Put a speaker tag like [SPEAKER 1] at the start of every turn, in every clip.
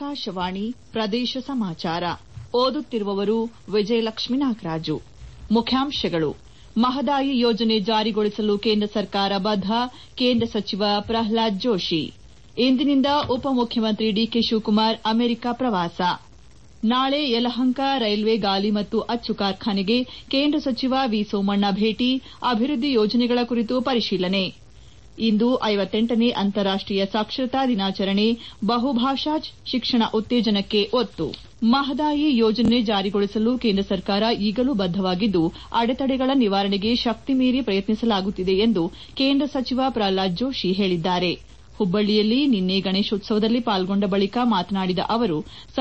[SPEAKER 1] ಆಕಾಶವಾಣಿ ಪ್ರದೇಶ ಸಮಾಚಾರ ಓದುತ್ತಿರುವವರು ವಿಜಯಲಕ್ಷ್ಮೀ ನಾಗರಾಜು ಮುಖ್ಯಾಂಶಗಳು ಮಹದಾಯಿ ಯೋಜನೆ ಜಾರಿಗೊಳಿಸಲು ಕೇಂದ್ರ ಸರ್ಕಾರ ಬದ್ದ ಕೇಂದ್ರ ಸಚಿವ ಪ್ರಹ್ಲಾದ್ ಜೋಶಿ ಇಂದಿನಿಂದ ಉಪಮುಖ್ಯಮಂತ್ರಿ ಡಿಕೆ ಶಿವಕುಮಾರ್ ಅಮೆರಿಕ ಪ್ರವಾಸ ನಾಳೆ ಯಲಹಂಕ ರೈಲ್ವೆ ಗಾಲಿ ಮತ್ತು ಅಚ್ಚು ಕಾರ್ಖಾನೆಗೆ ಕೇಂದ್ರ ಸಚಿವ ವಿ ಸೋಮಣ್ಣ ಭೇಟಿ ಅಭಿವೃದ್ದಿ ಯೋಜನೆಗಳ ಕುರಿತು ಪರಿಶೀಲನೆ ಇಂದು ಐವತ್ತೆಂಟನೇ ಅಂತಾರಾಷ್ಟೀಯ ಸಾಕ್ಷರತಾ ದಿನಾಚರಣೆ ಬಹುಭಾಷಾ ಶಿಕ್ಷಣ ಉತ್ತೇಜನಕ್ಕೆ ಒತ್ತು ಮಹದಾಯಿ ಯೋಜನೆ ಜಾರಿಗೊಳಿಸಲು ಕೇಂದ್ರ ಸರ್ಕಾರ ಈಗಲೂ ಬದ್ದವಾಗಿದ್ದು ಅಡೆತಡೆಗಳ ನಿವಾರಣೆಗೆ ಶಕ್ತಿ ಮೀರಿ ಪ್ರಯತ್ನಿಸಲಾಗುತ್ತಿದೆ ಎಂದು ಕೇಂದ್ರ ಸಚಿವ ಪ್ರಹ್ಲಾದ್ ಜೋಶಿ ಹೇಳಿದ್ದಾರೆ ಹುಬ್ಬಳ್ಳಿಯಲ್ಲಿ ನಿನ್ನೆ ಗಣೇಶೋತ್ಸವದಲ್ಲಿ ಪಾಲ್ಗೊಂಡ ಬಳಿಕ ಮಾತನಾಡಿದ ಅವರು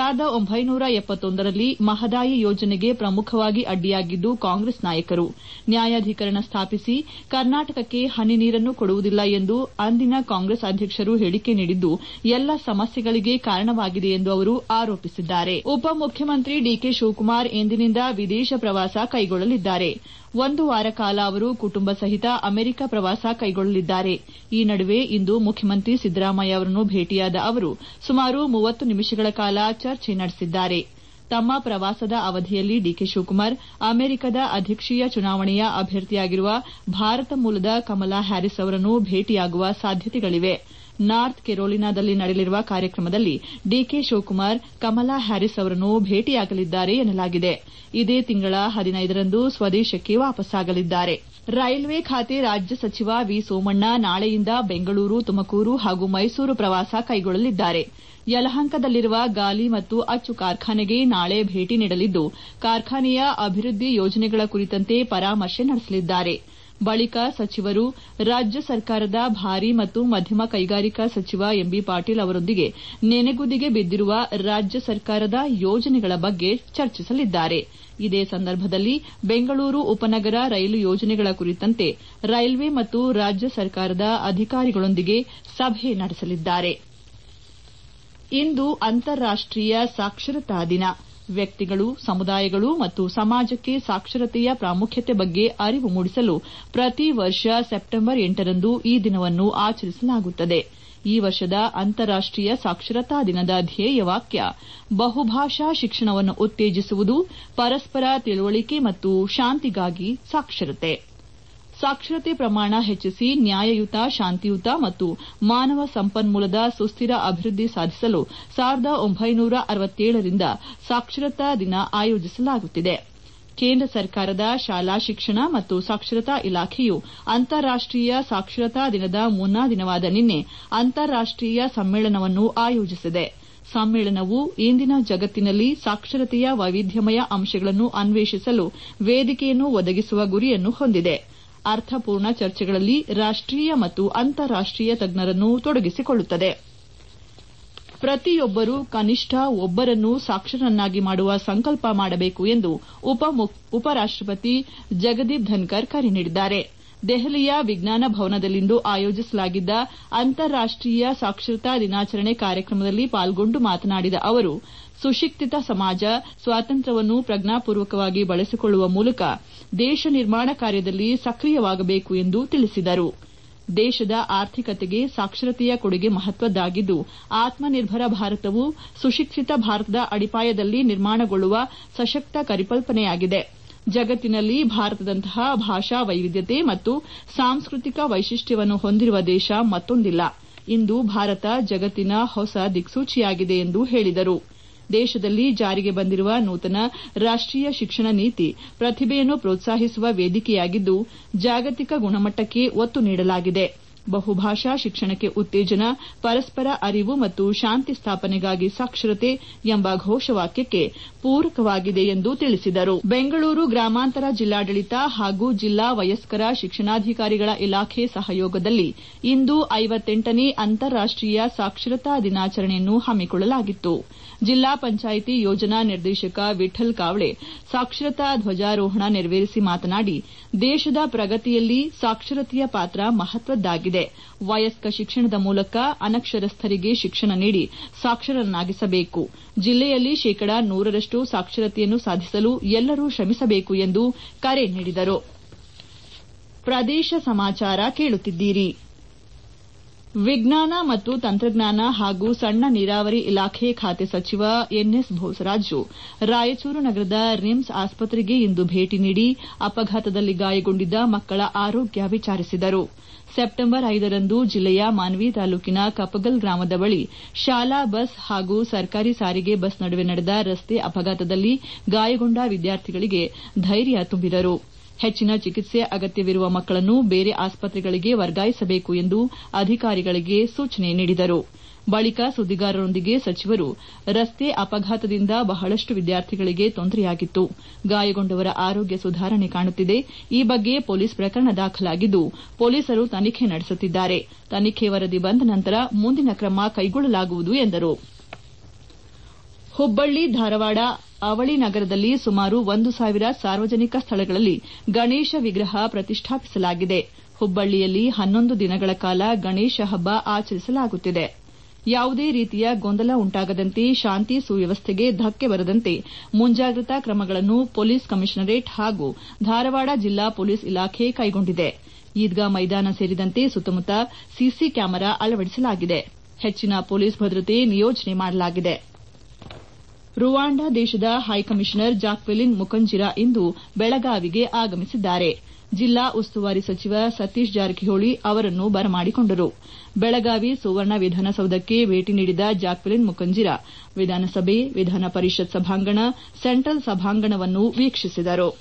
[SPEAKER 1] ರಲ್ಲಿ ಮಹದಾಯಿ ಯೋಜನೆಗೆ ಪ್ರಮುಖವಾಗಿ ಅಡ್ಡಿಯಾಗಿದ್ದು ಕಾಂಗ್ರೆಸ್ ನಾಯಕರು ನ್ಯಾಯಾಧೀಕರಣ ಸ್ಥಾಪಿಸಿ ಕರ್ನಾಟಕಕ್ಕೆ ಹನಿ ನೀರನ್ನು ಕೊಡುವುದಿಲ್ಲ ಎಂದು ಅಂದಿನ ಕಾಂಗ್ರೆಸ್ ಅಧ್ಯಕ್ಷರು ಹೇಳಿಕೆ ನೀಡಿದ್ದು ಎಲ್ಲ ಸಮಸ್ಯೆಗಳಿಗೆ ಕಾರಣವಾಗಿದೆ ಎಂದು ಅವರು ಆರೋಪಿಸಿದ್ದಾರೆ ಉಪಮುಖ್ಯಮಂತ್ರಿ ಡಿಕೆ ಶಿವಕುಮಾರ್ ಇಂದಿನಿಂದ ವಿದೇಶ ಪ್ರವಾಸ ಕೈಗೊಳ್ಳಲಿದ್ದಾರೆ ಒಂದು ವಾರ ಕಾಲ ಅವರು ಕುಟುಂಬ ಸಹಿತ ಅಮೆರಿಕ ಪ್ರವಾಸ ಕೈಗೊಳ್ಳಲಿದ್ದಾರೆ ಈ ನಡುವೆ ಇಂದು ಮುಖ್ಯಮಂತ್ರಿ ಸಿದ್ದರಾಮಯ್ಯ ಅವರನ್ನು ಭೇಟಿಯಾದ ಅವರು ಸುಮಾರು ಮೂವತ್ತು ನಿಮಿಷಗಳ ಕಾಲ ಚರ್ಚೆ ನಡೆಸಿದ್ದಾರೆ ತಮ್ಮ ಪ್ರವಾಸದ ಅವಧಿಯಲ್ಲಿ ಡಿಕೆ ಶಿವಕುಮಾರ್ ಅಮೆರಿಕದ ಅಧ್ಯಕ್ಷೀಯ ಚುನಾವಣೆಯ ಅಭ್ಯರ್ಥಿಯಾಗಿರುವ ಭಾರತ ಮೂಲದ ಕಮಲಾ ಹ್ಯಾರಿಸ್ ಅವರನ್ನು ಭೇಟಿಯಾಗುವ ಸಾಧ್ಯತೆಗಳಿವೆ ನಾರ್ತ್ ಕೆರೋಲಿನಾದಲ್ಲಿ ನಡೆಯಲಿರುವ ಕಾರ್ಯಕ್ರಮದಲ್ಲಿ ಡಿಕೆ ಶಿವಕುಮಾರ್ ಕಮಲಾ ಹ್ಯಾರಿಸ್ ಅವರನ್ನು ಭೇಟಿಯಾಗಲಿದ್ದಾರೆ ಎನ್ನಲಾಗಿದೆ ಇದೇ ತಿಂಗಳ ಹದಿನೈದರಂದು ಸ್ವದೇಶಕ್ಕೆ ವಾಪಸ್ಸಾಗಲಿದ್ದಾರೆ ರೈಲ್ವೆ ಖಾತೆ ರಾಜ್ಯ ಸಚಿವ ವಿ ಸೋಮಣ್ಣ ನಾಳೆಯಿಂದ ಬೆಂಗಳೂರು ತುಮಕೂರು ಹಾಗೂ ಮೈಸೂರು ಪ್ರವಾಸ ಕೈಗೊಳ್ಳಲಿದ್ದಾರೆ ಯಲಹಂಕದಲ್ಲಿರುವ ಗಾಲಿ ಮತ್ತು ಅಚ್ಚು ಕಾರ್ಖಾನೆಗೆ ನಾಳೆ ಭೇಟಿ ನೀಡಲಿದ್ದು ಕಾರ್ಖಾನೆಯ ಅಭಿವೃದ್ದಿ ಯೋಜನೆಗಳ ಕುರಿತಂತೆ ಪರಾಮರ್ಶೆ ನಡೆಸಲಿದ್ದಾರೆ ಬಳಿಕ ಸಚಿವರು ರಾಜ್ಯ ಸರ್ಕಾರದ ಭಾರಿ ಮತ್ತು ಮಧ್ಯಮ ಕೈಗಾರಿಕಾ ಸಚಿವ ಎಂಬಿ ಪಾಟೀಲ್ ಅವರೊಂದಿಗೆ ನೆನೆಗುದಿಗೆ ಬಿದ್ದಿರುವ ರಾಜ್ಯ ಸರ್ಕಾರದ ಯೋಜನೆಗಳ ಬಗ್ಗೆ ಚರ್ಚಿಸಲಿದ್ದಾರೆ ಇದೇ ಸಂದರ್ಭದಲ್ಲಿ ಬೆಂಗಳೂರು ಉಪನಗರ ರೈಲು ಯೋಜನೆಗಳ ಕುರಿತಂತೆ ರೈಲ್ವೆ ಮತ್ತು ರಾಜ್ಯ ಸರ್ಕಾರದ ಅಧಿಕಾರಿಗಳೊಂದಿಗೆ ಸಭೆ ನಡೆಸಲಿದ್ದಾರೆ ಇಂದು ಅಂತಾರಾಷ್ಟೀಯ ಸಾಕ್ಷರತಾ ದಿನ ವ್ಯಕ್ತಿಗಳು ಸಮುದಾಯಗಳು ಮತ್ತು ಸಮಾಜಕ್ಕೆ ಸಾಕ್ಷರತೆಯ ಪ್ರಾಮುಖ್ಯತೆ ಬಗ್ಗೆ ಅರಿವು ಮೂಡಿಸಲು ಪ್ರತಿ ವರ್ಷ ಸೆಪ್ಟೆಂಬರ್ ಎಂಟರಂದು ಈ ದಿನವನ್ನು ಆಚರಿಸಲಾಗುತ್ತದೆ ಈ ವರ್ಷದ ಅಂತಾರಾಷ್ಟೀಯ ಸಾಕ್ಷರತಾ ದಿನದ ಧ್ಯೇಯ ವಾಕ್ಯ ಬಹುಭಾಷಾ ಶಿಕ್ಷಣವನ್ನು ಉತ್ತೇಜಿಸುವುದು ಪರಸ್ಪರ ತಿಳುವಳಿಕೆ ಮತ್ತು ಶಾಂತಿಗಾಗಿ ಸಾಕ್ಷರತೆ ಸಾಕ್ಷರತೆ ಪ್ರಮಾಣ ಹೆಚ್ಚಿಸಿ ನ್ಯಾಯಯುತ ಶಾಂತಿಯುತ ಮತ್ತು ಮಾನವ ಸಂಪನ್ಮೂಲದ ಸುಸ್ತಿರ ಅಭಿವೃದ್ದಿ ಸಾಧಿಸಲು ರಿಂದ ಸಾಕ್ಷರತಾ ದಿನ ಆಯೋಜಿಸಲಾಗುತ್ತಿದೆ ಕೇಂದ್ರ ಸರ್ಕಾರದ ಶಾಲಾ ಶಿಕ್ಷಣ ಮತ್ತು ಸಾಕ್ಷರತಾ ಇಲಾಖೆಯು ಅಂತಾರಾಷ್ಟೀಯ ಸಾಕ್ಷರತಾ ದಿನದ ಮುನ್ನಾ ದಿನವಾದ ನಿನ್ನೆ ಅಂತಾರಾಷ್ಟೀಯ ಸಮ್ಮೇಳನವನ್ನು ಆಯೋಜಿಸಿದೆ ಸಮ್ಮೇಳನವು ಇಂದಿನ ಜಗತ್ತಿನಲ್ಲಿ ಸಾಕ್ಷರತೆಯ ವೈವಿಧ್ಯಮಯ ಅಂಶಗಳನ್ನು ಅನ್ವೇಷಿಸಲು ವೇದಿಕೆಯನ್ನು ಒದಗಿಸುವ ಗುರಿಯನ್ನು ಹೊಂದಿದೆ ಅರ್ಥಪೂರ್ಣ ಚರ್ಚೆಗಳಲ್ಲಿ ರಾಷ್ಟೀಯ ಮತ್ತು ಅಂತಾರಾಷ್ಟೀಯ ತಜ್ಞರನ್ನು ತೊಡಗಿಸಿಕೊಳ್ಳುತ್ತದೆ ಪ್ರತಿಯೊಬ್ಬರೂ ಕನಿಷ್ಠ ಒಬ್ಬರನ್ನು ಸಾಕ್ಷರನನ್ನಾಗಿ ಮಾಡುವ ಸಂಕಲ್ಪ ಮಾಡಬೇಕು ಎಂದು ಉಪರಾಷ್ಟಪತಿ ಜಗದೀಪ್ ಧನ್ಕರ್ ಕರೆ ನೀಡಿದ್ದಾರೆ ದೆಹಲಿಯ ವಿಜ್ಞಾನ ಭವನದಲ್ಲಿಂದು ಆಯೋಜಿಸಲಾಗಿದ್ದ ಅಂತಾರಾಷ್ಟೀಯ ಸಾಕ್ಷರತಾ ದಿನಾಚರಣೆ ಕಾರ್ಯಕ್ರಮದಲ್ಲಿ ಪಾಲ್ಗೊಂಡು ಮಾತನಾಡಿದ ಅವರು ಸುಶಿಕ್ಷಿತ ಸಮಾಜ ಸ್ವಾತಂತ್ರ್ಯವನ್ನು ಪ್ರಜ್ಞಾಪೂರ್ವಕವಾಗಿ ಬಳಸಿಕೊಳ್ಳುವ ಮೂಲಕ ದೇಶ ನಿರ್ಮಾಣ ಕಾರ್ಯದಲ್ಲಿ ಸಕ್ರಿಯವಾಗಬೇಕು ಎಂದು ತಿಳಿಸಿದರು ದೇಶದ ಆರ್ಥಿಕತೆಗೆ ಸಾಕ್ಷರತೆಯ ಕೊಡುಗೆ ಮಹತ್ವದ್ದಾಗಿದ್ದು ಆತ್ಮನಿರ್ಭರ ಭಾರತವು ಸುಶಿಕ್ಷಿತ ಭಾರತದ ಅಡಿಪಾಯದಲ್ಲಿ ನಿರ್ಮಾಣಗೊಳ್ಳುವ ಸಶಕ್ತ ಪರಿಕಲ್ಪನೆಯಾಗಿದೆ ಜಗತ್ತಿನಲ್ಲಿ ಭಾರತದಂತಹ ಭಾಷಾ ವೈವಿಧ್ಯತೆ ಮತ್ತು ಸಾಂಸ್ಕೃತಿಕ ವೈಶಿಷ್ಟ್ಯವನ್ನು ಹೊಂದಿರುವ ದೇಶ ಮತ್ತೊಂದಿಲ್ಲ ಇಂದು ಭಾರತ ಜಗತ್ತಿನ ಹೊಸ ದಿಕ್ಸೂಚಿಯಾಗಿದೆ ಎಂದು ಹೇಳಿದರು ದೇಶದಲ್ಲಿ ಜಾರಿಗೆ ಬಂದಿರುವ ನೂತನ ರಾಷ್ಟೀಯ ಶಿಕ್ಷಣ ನೀತಿ ಪ್ರತಿಭೆಯನ್ನು ಪ್ರೋತ್ಸಾಹಿಸುವ ವೇದಿಕೆಯಾಗಿದ್ದು ಜಾಗತಿಕ ಗುಣಮಟ್ಟಕ್ಕೆ ಒತ್ತು ನೀಡಲಾಗಿದೆ ಬಹುಭಾಷಾ ಶಿಕ್ಷಣಕ್ಕೆ ಉತ್ತೇಜನ ಪರಸ್ಪರ ಅರಿವು ಮತ್ತು ಶಾಂತಿ ಸ್ಥಾಪನೆಗಾಗಿ ಸಾಕ್ಷರತೆ ಎಂಬ ಘೋಷವಾಕ್ಯಕ್ಕೆ ಪೂರಕವಾಗಿದೆ ಎಂದು ತಿಳಿಸಿದರು ಬೆಂಗಳೂರು ಗ್ರಾಮಾಂತರ ಜಿಲ್ಲಾಡಳಿತ ಹಾಗೂ ಜಿಲ್ಲಾ ವಯಸ್ಕರ ಶಿಕ್ಷಣಾಧಿಕಾರಿಗಳ ಇಲಾಖೆ ಸಹಯೋಗದಲ್ಲಿ ಇಂದು ಐವತ್ತೆಂಟನೇ ಅಂತಾರಾಷ್ಟೀಯ ಸಾಕ್ಷರತಾ ದಿನಾಚರಣೆಯನ್ನು ಹಮ್ಮಿಕೊಳ್ಳಲಾಗಿತ್ತು ಜಿಲ್ಲಾ ಪಂಚಾಯಿತಿ ಯೋಜನಾ ನಿರ್ದೇಶಕ ವಿಠಲ್ ಕಾವಳೆ ಸಾಕ್ಷರತಾ ಧ್ವಜಾರೋಹಣ ನೆರವೇರಿಸಿ ಮಾತನಾಡಿ ದೇಶದ ಪ್ರಗತಿಯಲ್ಲಿ ಸಾಕ್ಷರತೆಯ ಪಾತ್ರ ಮಹತ್ವದ್ದಾಗಿದೆ ವಯಸ್ಕ ಶಿಕ್ಷಣದ ಮೂಲಕ ಅನಕ್ಷರಸ್ಥರಿಗೆ ಶಿಕ್ಷಣ ನೀಡಿ ಸಾಕ್ಷರರನ್ನಾಗಿಸಬೇಕು ಜಿಲ್ಲೆಯಲ್ಲಿ ಶೇಕಡಾ ನೂರರಷ್ಟು ಸಾಕ್ಷರತೆಯನ್ನು ಸಾಧಿಸಲು ಎಲ್ಲರೂ ಶ್ರಮಿಸಬೇಕು ಎಂದು ಕರೆ ನೀಡಿದರು ಪ್ರದೇಶ ಸಮಾಚಾರ ಕೇಳುತ್ತಿದ್ದೀರಿ ವಿಜ್ಞಾನ ಮತ್ತು ತಂತ್ರಜ್ಞಾನ ಹಾಗೂ ಸಣ್ಣ ನೀರಾವರಿ ಇಲಾಖೆ ಖಾತೆ ಸಚಿವ ಎನ್ಎಸ್ ಬೋಸರಾಜು ರಾಯಚೂರು ನಗರದ ರಿಮ್ಸ್ ಆಸ್ಪತ್ರೆಗೆ ಇಂದು ಭೇಟಿ ನೀಡಿ ಅಪಘಾತದಲ್ಲಿ ಗಾಯಗೊಂಡಿದ್ದ ಮಕ್ಕಳ ಆರೋಗ್ಯ ವಿಚಾರಿಸಿದರು ಸೆಪ್ಟೆಂಬರ್ ಐದರಂದು ಜಿಲ್ಲೆಯ ಮಾನ್ವಿ ತಾಲೂಕಿನ ಕಪಗಲ್ ಗ್ರಾಮದ ಬಳಿ ಶಾಲಾ ಬಸ್ ಹಾಗೂ ಸರ್ಕಾರಿ ಸಾರಿಗೆ ಬಸ್ ನಡುವೆ ನಡೆದ ರಸ್ತೆ ಅಪಘಾತದಲ್ಲಿ ಗಾಯಗೊಂಡ ವಿದ್ಯಾರ್ಥಿಗಳಿಗೆ ಧೈರ್ಯ ತುಂಬಿದರು ಹೆಚ್ಚಿನ ಚಿಕಿತ್ಸೆ ಅಗತ್ಯವಿರುವ ಮಕ್ಕಳನ್ನು ಬೇರೆ ಆಸ್ಪತ್ರೆಗಳಿಗೆ ವರ್ಗಾಯಿಸಬೇಕು ಎಂದು ಅಧಿಕಾರಿಗಳಿಗೆ ಸೂಚನೆ ನೀಡಿದರು ಬಳಿಕ ಸುದ್ದಿಗಾರರೊಂದಿಗೆ ಸಚಿವರು ರಸ್ತೆ ಅಪಘಾತದಿಂದ ಬಹಳಷ್ಟು ವಿದ್ಯಾರ್ಥಿಗಳಿಗೆ ತೊಂದರೆಯಾಗಿತ್ತು ಗಾಯಗೊಂಡವರ ಆರೋಗ್ಯ ಸುಧಾರಣೆ ಕಾಣುತ್ತಿದೆ ಈ ಬಗ್ಗೆ ಪೊಲೀಸ್ ಪ್ರಕರಣ ದಾಖಲಾಗಿದ್ದು ಪೊಲೀಸರು ತನಿಖೆ ನಡೆಸುತ್ತಿದ್ದಾರೆ ತನಿಖೆ ವರದಿ ಬಂದ ನಂತರ ಮುಂದಿನ ಕ್ರಮ ಕೈಗೊಳ್ಳಲಾಗುವುದು ಎಂದರು ಹುಬ್ಬಳ್ಳಿ ಧಾರವಾಡ ಅವಳಿ ನಗರದಲ್ಲಿ ಸುಮಾರು ಒಂದು ಸಾವಿರ ಸಾರ್ವಜನಿಕ ಸ್ಥಳಗಳಲ್ಲಿ ಗಣೇಶ ವಿಗ್ರಹ ಪ್ರತಿಷ್ಠಾಪಿಸಲಾಗಿದೆ ಹುಬ್ಬಳ್ಳಿಯಲ್ಲಿ ಹನ್ನೊಂದು ದಿನಗಳ ಕಾಲ ಗಣೇಶ ಹಬ್ಬ ಆಚರಿಸಲಾಗುತ್ತಿದೆ ಯಾವುದೇ ರೀತಿಯ ಗೊಂದಲ ಉಂಟಾಗದಂತೆ ಶಾಂತಿ ಸುವ್ಯವಸ್ಥೆಗೆ ಧಕ್ಕೆ ಬರದಂತೆ ಮುಂಜಾಗ್ರತಾ ಕ್ರಮಗಳನ್ನು ಪೊಲೀಸ್ ಕಮಿಷನರೇಟ್ ಹಾಗೂ ಧಾರವಾಡ ಜಿಲ್ಲಾ ಪೊಲೀಸ್ ಇಲಾಖೆ ಕೈಗೊಂಡಿದೆ ಈದ್ಗಾ ಮೈದಾನ ಸೇರಿದಂತೆ ಸುತ್ತಮುತ್ತ ಸಿಸಿ ಕ್ಯಾಮೆರಾ ಅಳವಡಿಸಲಾಗಿದೆ ಹೆಚ್ಚಿನ ಪೊಲೀಸ್ ಭದ್ರತೆ ನಿಯೋಜನೆ ಮಾಡಲಾಗಿದೆ ರುವಾಂಡ ದೇಶದ ಹೈಕಮಿಷನರ್ ಜಾಕ್ವೆಲಿನ್ ಮುಕಂಜಿರಾ ಇಂದು ಬೆಳಗಾವಿಗೆ ಆಗಮಿಸಿದ್ದಾರೆ ಜಿಲ್ಲಾ ಉಸ್ತುವಾರಿ ಸಚಿವ ಸತೀಶ್ ಜಾರಕಿಹೊಳಿ ಅವರನ್ನು ಬರಮಾಡಿಕೊಂಡರು ಬೆಳಗಾವಿ ಸುವರ್ಣ ವಿಧಾನಸೌಧಕ್ಕೆ ಭೇಟಿ ನೀಡಿದ ಜಾಕ್ವೆಲಿನ್ ಮುಕಂಜಿರಾ ವಿಧಾನಸಭೆ ವಿಧಾನ ಪರಿಷತ್ ಸಭಾಂಗಣ ಸೆಂಟ್ರಲ್ ಸಭಾಂಗಣವನ್ನು ವೀಕ್ಷಿಸಿದರು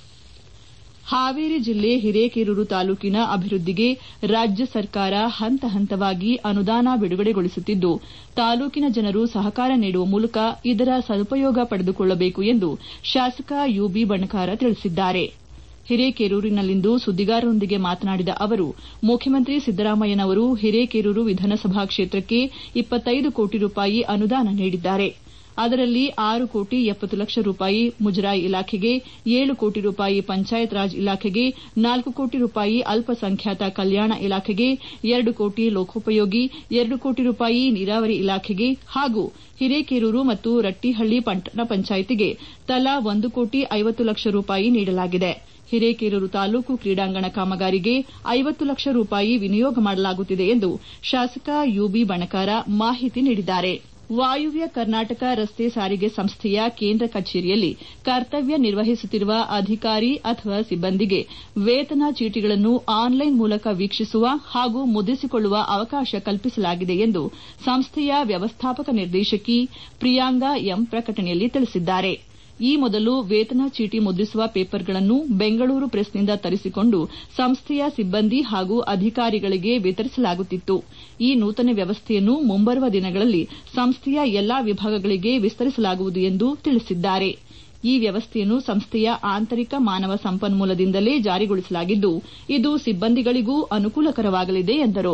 [SPEAKER 1] ಹಾವೇರಿ ಜಿಲ್ಲೆ ಹಿರೇಕೆರೂರು ತಾಲೂಕಿನ ಅಭಿವೃದ್ದಿಗೆ ರಾಜ್ಯ ಸರ್ಕಾರ ಹಂತ ಹಂತವಾಗಿ ಅನುದಾನ ಬಿಡುಗಡೆಗೊಳಿಸುತ್ತಿದ್ದು ತಾಲೂಕಿನ ಜನರು ಸಹಕಾರ ನೀಡುವ ಮೂಲಕ ಇದರ ಸದುಪಯೋಗ ಪಡೆದುಕೊಳ್ಳಬೇಕು ಎಂದು ಶಾಸಕ ಯುಬಿ ಬಣಕಾರ ತಿಳಿಸಿದ್ದಾರೆ ಹಿರೇಕೆರೂರಿನಲ್ಲಿಂದು ಸುದ್ದಿಗಾರರೊಂದಿಗೆ ಮಾತನಾಡಿದ ಅವರು ಮುಖ್ಯಮಂತ್ರಿ ಸಿದ್ದರಾಮಯ್ಯನವರು ಹಿರೇಕೆರೂರು ವಿಧಾನಸಭಾ ಕ್ಷೇತ್ರಕ್ಕೆ ಇಪ್ಪತ್ತೈದು ಕೋಟಿ ರೂಪಾಯಿ ಅನುದಾನ ನೀಡಿದ್ದಾರೆ ಅದರಲ್ಲಿ ಆರು ಕೋಟಿ ಎಪ್ಪತ್ತು ಲಕ್ಷ ರೂಪಾಯಿ ಮುಜರಾಯಿ ಇಲಾಖೆಗೆ ಏಳು ಕೋಟಿ ರೂಪಾಯಿ ಪಂಚಾಯತ್ ರಾಜ್ ಇಲಾಖೆಗೆ ನಾಲ್ಕು ಕೋಟಿ ರೂಪಾಯಿ ಅಲ್ಪಸಂಖ್ಯಾತ ಕಲ್ಯಾಣ ಇಲಾಖೆಗೆ ಎರಡು ಕೋಟಿ ಲೋಕೋಪಯೋಗಿ ಎರಡು ಕೋಟಿ ರೂಪಾಯಿ ನೀರಾವರಿ ಇಲಾಖೆಗೆ ಹಾಗೂ ಹಿರೇಕೆರೂರು ಮತ್ತು ರಟ್ಟಿಹಳ್ಳಿ ಪಟ್ಟಣ ಪಂಚಾಯಿತಿಗೆ ತಲಾ ಒಂದು ಕೋಟಿ ಐವತ್ತು ಲಕ್ಷ ರೂಪಾಯಿ ನೀಡಲಾಗಿದೆ ಹಿರೇಕೆರೂರು ತಾಲೂಕು ಕ್ರೀಡಾಂಗಣ ಕಾಮಗಾರಿಗೆ ಐವತ್ತು ಲಕ್ಷ ರೂಪಾಯಿ ವಿನಿಯೋಗ ಮಾಡಲಾಗುತ್ತಿದೆ ಎಂದು ಶಾಸಕ ಯುಬಿ ಬಣಕಾರ ಮಾಹಿತಿ ನೀಡಿದ್ದಾರೆ ವಾಯುವ್ಯ ಕರ್ನಾಟಕ ರಸ್ತೆ ಸಾರಿಗೆ ಸಂಸ್ಥೆಯ ಕೇಂದ್ರ ಕಚೇರಿಯಲ್ಲಿ ಕರ್ತವ್ಯ ನಿರ್ವಹಿಸುತ್ತಿರುವ ಅಧಿಕಾರಿ ಅಥವಾ ಸಿಬ್ಬಂದಿಗೆ ವೇತನ ಚೀಟಿಗಳನ್ನು ಆನ್ಲೈನ್ ಮೂಲಕ ವೀಕ್ಷಿಸುವ ಹಾಗೂ ಮುದ್ರಿಸಿಕೊಳ್ಳುವ ಅವಕಾಶ ಕಲ್ಪಿಸಲಾಗಿದೆ ಎಂದು ಸಂಸ್ಥೆಯ ವ್ಯವಸ್ಥಾಪಕ ನಿರ್ದೇಶಕಿ ಪ್ರಿಯಾಂಗಾ ಎಂ ಪ್ರಕಟಣೆಯಲ್ಲಿ ತಿಳಿಸಿದ್ದಾರೆ ಈ ಮೊದಲು ವೇತನ ಚೀಟಿ ಮುದ್ರಿಸುವ ಪೇಪರ್ಗಳನ್ನು ಬೆಂಗಳೂರು ಪ್ರೆಸ್ನಿಂದ ತರಿಸಿಕೊಂಡು ಸಂಸ್ಥೆಯ ಸಿಬ್ಬಂದಿ ಹಾಗೂ ಅಧಿಕಾರಿಗಳಿಗೆ ವಿತರಿಸಲಾಗುತ್ತಿತ್ತು ಈ ನೂತನ ವ್ಯವಸ್ಥೆಯನ್ನು ಮುಂಬರುವ ದಿನಗಳಲ್ಲಿ ಸಂಸ್ಥೆಯ ಎಲ್ಲಾ ವಿಭಾಗಗಳಿಗೆ ವಿಸ್ತರಿಸಲಾಗುವುದು ಎಂದು ತಿಳಿಸಿದ್ದಾರೆ ಈ ವ್ಯವಸ್ಥೆಯನ್ನು ಸಂಸ್ಥೆಯ ಆಂತರಿಕ ಮಾನವ ಸಂಪನ್ಮೂಲದಿಂದಲೇ ಜಾರಿಗೊಳಿಸಲಾಗಿದ್ದು ಇದು ಸಿಬ್ಬಂದಿಗಳಿಗೂ ಅನುಕೂಲಕರವಾಗಲಿದೆ ಎಂದರು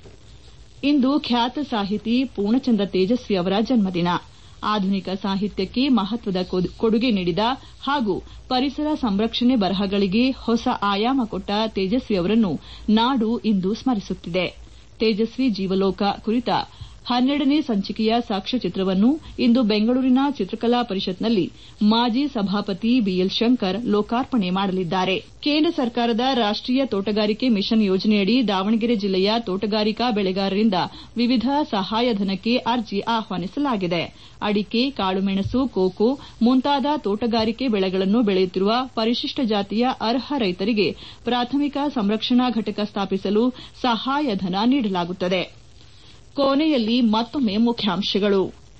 [SPEAKER 1] ಇಂದು ಖ್ಯಾತ ಸಾಹಿತಿ ಪೂರ್ಣಚಂದ್ರ ತೇಜಸ್ವಿ ಅವರ ಜನ್ಮದಿನ ಆಧುನಿಕ ಸಾಹಿತ್ಯಕ್ಕೆ ಮಹತ್ವದ ಕೊಡುಗೆ ನೀಡಿದ ಹಾಗೂ ಪರಿಸರ ಸಂರಕ್ಷಣೆ ಬರಹಗಳಿಗೆ ಹೊಸ ಆಯಾಮ ಕೊಟ್ಟ ತೇಜಸ್ವಿ ಅವರನ್ನು ನಾಡು ಇಂದು ಸ್ಮರಿಸುತ್ತಿದೆ ತೇಜಸ್ವಿ ಜೀವಲೋಕ ಕುರಿತ ಹನ್ನೆರಡನೇ ಸಂಚಿಕೆಯ ಸಾಕ್ಷ್ಯಚಿತ್ರವನ್ನು ಇಂದು ಬೆಂಗಳೂರಿನ ಚಿತ್ರಕಲಾ ಪರಿಷತ್ನಲ್ಲಿ ಮಾಜಿ ಸಭಾಪತಿ ಬಿಎಲ್ ಶಂಕರ್ ಲೋಕಾರ್ಪಣೆ ಮಾಡಲಿದ್ದಾರೆ ಕೇಂದ್ರ ಸರ್ಕಾರದ ರಾಷ್ಟೀಯ ತೋಟಗಾರಿಕೆ ಮಿಷನ್ ಯೋಜನೆಯಡಿ ದಾವಣಗೆರೆ ಜಿಲ್ಲೆಯ ತೋಟಗಾರಿಕಾ ಬೆಳೆಗಾರರಿಂದ ವಿವಿಧ ಸಹಾಯಧನಕ್ಕೆ ಅರ್ಜಿ ಆಹ್ವಾನಿಸಲಾಗಿದೆ ಅಡಿಕೆ ಕಾಳುಮೆಣಸು ಕೋಕೋ ಮುಂತಾದ ತೋಟಗಾರಿಕೆ ಬೆಳೆಗಳನ್ನು ಬೆಳೆಯುತ್ತಿರುವ ಪರಿಶಿಷ್ಟ ಜಾತಿಯ ಅರ್ಹ ರೈತರಿಗೆ ಪ್ರಾಥಮಿಕ ಸಂರಕ್ಷಣಾ ಘಟಕ ಸ್ಥಾಪಿಸಲು ಸಹಾಯಧನ ನೀಡಲಾಗುತ್ತದೆ ಕೊನೆಯಲ್ಲಿ ಮತ್ತೊಮ್ಮೆ ಮುಖ್ಯಾಂಶಗಳು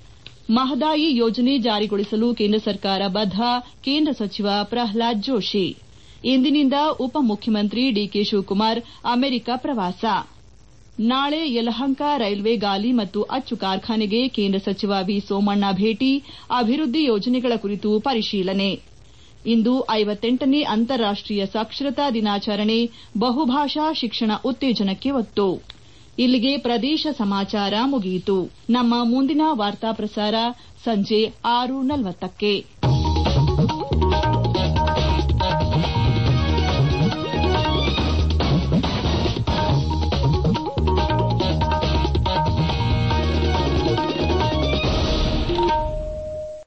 [SPEAKER 1] ಮಹದಾಯಿ ಯೋಜನೆ ಜಾರಿಗೊಳಿಸಲು ಕೇಂದ್ರ ಸರ್ಕಾರ ಬದ್ದ ಕೇಂದ್ರ ಸಚಿವ ಪ್ರಹ್ಲಾದ್ ಜೋಶಿ ಇಂದಿನಿಂದ ಉಪಮುಖ್ಯಮಂತ್ರಿ ಡಿಕೆ ಶಿವಕುಮಾರ್ ಅಮೆರಿಕ ಪ್ರವಾಸ ನಾಳೆ ಯಲಹಂಕ ರೈಲ್ವೆ ಗಾಲಿ ಮತ್ತು ಅಚ್ಚು ಕಾರ್ಖಾನೆಗೆ ಕೇಂದ್ರ ಸಚಿವ ವಿ ಸೋಮಣ್ಣ ಭೇಟಿ ಅಭಿವೃದ್ಧಿ ಯೋಜನೆಗಳ ಕುರಿತು ಪರಿಶೀಲನೆ ಇಂದು ಐವತ್ತೆಂಟನೇ ಅಂತಾರಾಷ್ಟೀಯ ಸಾಕ್ಷರತಾ ದಿನಾಚರಣೆ ಬಹುಭಾಷಾ ಶಿಕ್ಷಣ ಉತ್ತೇಜನಕ್ಕೆ ಒತ್ತು ಇಲ್ಲಿಗೆ ಪ್ರದೇಶ ಸಮಾಚಾರ ಮುಗಿಯಿತು ನಮ್ಮ ಮುಂದಿನ ವಾರ್ತಾ ಪ್ರಸಾರ ಸಂಜೆ ಆರು ನಲವತ್ತಕ್ಕೆ